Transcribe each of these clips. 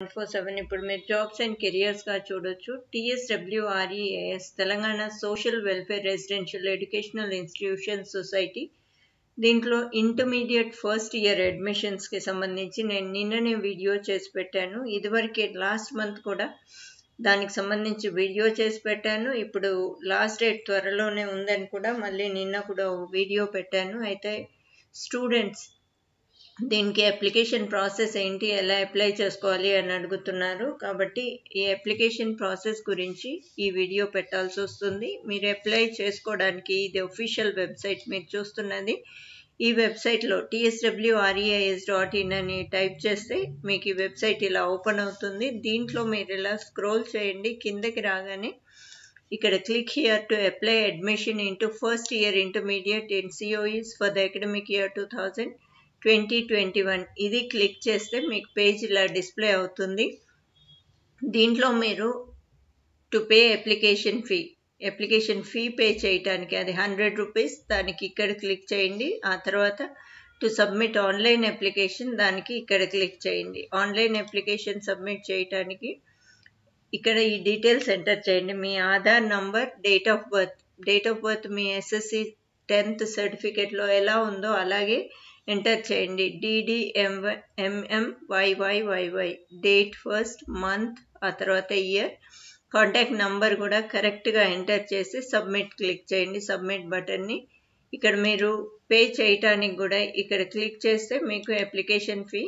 four seven ఇప్పుడు మీరు jobs and కెరియర్స్గా చూడొచ్చు TSWREAS Telangana social welfare residential educational institution society దీంట్లో ఇంటర్మీడియట్ ఫస్ట్ ఇయర్ అడ్మిషన్స్కి సంబంధించి నేను నిన్ననే వీడియో చేసి పెట్టాను ఇదివరకే లాస్ట్ మంత్ కూడా దానికి సంబంధించి వీడియో చేసి పెట్టాను ఇప్పుడు లాస్ట్ డేట్ త్వరలోనే ఉందని కూడా మళ్ళీ నిన్న కూడా వీడియో పెట్టాను అయితే స్టూడెంట్స్ దీనికి అప్లికేషన్ ప్రాసెస్ ఏంటి ఎలా అప్లై చేసుకోవాలి అని అడుగుతున్నారు కాబట్టి ఈ అప్లికేషన్ ప్రాసెస్ గురించి ఈ వీడియో పెట్టాల్సి వస్తుంది మీరు అప్లై చేసుకోవడానికి ఇది ఒఫీషియల్ వెబ్సైట్ మీరు చూస్తున్నది ఈ వెబ్సైట్లో టీఎస్డబ్ల్యూఆర్ఈఐఎస్ డాట్ ఇన్ అని టైప్ చేస్తే మీకు ఈ వెబ్సైట్ ఇలా ఓపెన్ అవుతుంది దీంట్లో మీరు ఇలా స్క్రోల్ చేయండి కిందకి రాగానే ఇక్కడ click here to apply admission into first year intermediate in COEs for the academic year two thousand twenty twenty one ఇది క్లిక్ చేస్తే మీకు పేజ్ ఇలా డిస్ప్లే అవుతుంది దీంట్లో మీరు to pay application fee application fee pay చేయటానికి అది హండ్రెడ్ రూపీస్ దానికి ఇక్కడ క్లిక్ చేయండి ఆ తర్వాత టు సబ్మిట్ ఆన్లైన్ అప్లికేషన్ దానికి ఇక్కడ క్లిక్ చేయండి ఆన్లైన్ అప్లికేషన్ సబ్మిట్ చేయటానికి ఇక్కడ ఈ డీటెయిల్స్ ఎంటర్ చేయండి మీ Aadhaar number date of birth date of birth మీ ఎస్ఎస్సి టెన్త్ సర్టిఫికేట్లో ఎలా ఉందో అలాగే ఎంటర్ చేయండి DDM MM YYYY date first month ఆ తర్వాత ఇయర్ కాంటాక్ట్ నంబర్ కూడా కరెక్ట్గా ఎంటర్ చేసి సబ్మిట్ క్లిక్ చేయండి సబ్మిట్ బటన్ని ఇక్కడ మీరు పే చేయటానికి కూడా ఇక్కడ క్లిక్ చేస్తే మీకు అప్లికేషన్ ఫీ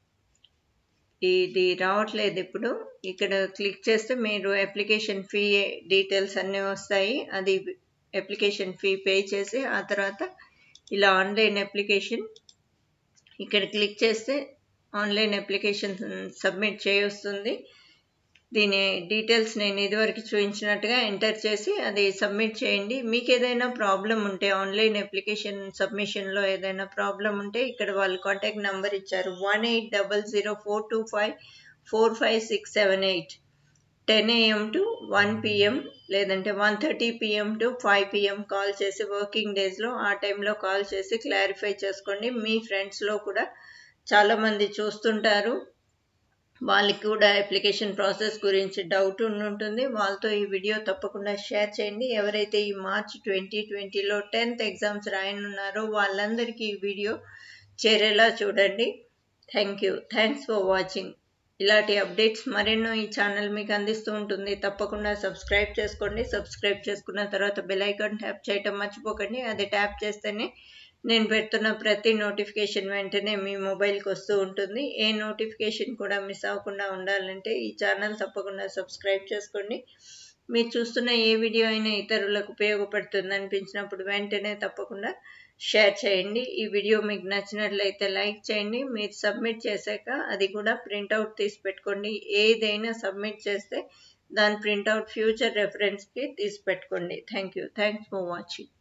ఇది రావట్లేదు ఇప్పుడు ఇక్కడ క్లిక్ చేస్తే మీరు అప్లికేషన్ ఫీ డీటెయిల్స్ అన్నీ వస్తాయి అది అప్లికేషన్ ఫీ పే చేసి ఆ తర్వాత ఇలా ఆన్లైన్ అప్లికేషన్ ఇక్కడ క్లిక్ చేస్తే ఆన్లైన్ అప్లికేషన్ సబ్మిట్ చేయొస్తుంది దీని డీటెయిల్స్ నేను ఇదివరకు చూపించినట్టుగా ఎంటర్ చేసి అది సబ్మిట్ చేయండి మీకు ఏదైనా ప్రాబ్లం ఉంటే ఆన్లైన్ అప్లికేషన్ సబ్మిషన్లో ఏదైనా ప్రాబ్లం ఉంటే ఇక్కడ వాళ్ళు కాంటాక్ట్ నెంబర్ ఇచ్చారు one eight double zero four two five four five six seven eight ten AM to one PM లేదంటే one thirty PM to five PM call చేసి వర్కింగ్ డేస్లో ఆ టైంలో కాల్ చేసి క్లారిఫై చేసుకోండి మీ ఫ్రెండ్స్లో కూడా చాలామంది చూస్తుంటారు వాళ్ళకి కూడా అప్లికేషన్ ప్రాసెస్ గురించి డౌట్ ఉంటుంది వాళ్ళతో ఈ వీడియో తప్పకుండా షేర్ చేయండి ఎవరైతే ఈ మార్చ్ ట్వంటీ ట్వంటీలో టెన్త్ ఎగ్జామ్స్ రాయనున్నారో వాళ్ళందరికీ ఈ వీడియో చేరేలా చూడండి thank you thanks for watching ఇలాంటి అప్డేట్స్ మరెన్నో ఈ ఛానల్ మీకు అందిస్తూ ఉంటుంది తప్పకుండా సబ్స్క్రైబ్ చేసుకోండి సబ్స్క్రైబ్ చేసుకున్న తర్వాత బెల్ ఐకాన్ ట్యాప్ చేయటం మర్చిపోకండి అది ట్యాప్ చేస్తేనే నేను పెడుతున్న ప్రతి నోటిఫికేషన్ వెంటనే మీ మొబైల్కి వస్తూ ఉంటుంది ఏ నోటిఫికేషన్ కూడా మిస్ అవ్వకుండా ఉండాలంటే ఈ ఛానల్ తప్పకుండా సబ్స్క్రైబ్ చేసుకోండి మీరు చూస్తున్న ఏ వీడియో అయినా ఇతరులకు ఉపయోగపడుతుంది అనిపించినప్పుడు వెంటనే తప్పకుండా షేర్ చేయండి ఈ వీడియో మీకు నచ్చినట్లయితే లైక్ చేయండి మీరు సబ్మిట్ చేశాక అది కూడా ప్రింట్అవుట్ తీసి పెట్టుకోండి ఏదైనా సబ్మిట్ చేస్తే దాని ప్రింట్అవుట్ ఫ్యూచర్ రెఫరెన్స్కి తీసి పెట్టుకోండి thank you thanks for watching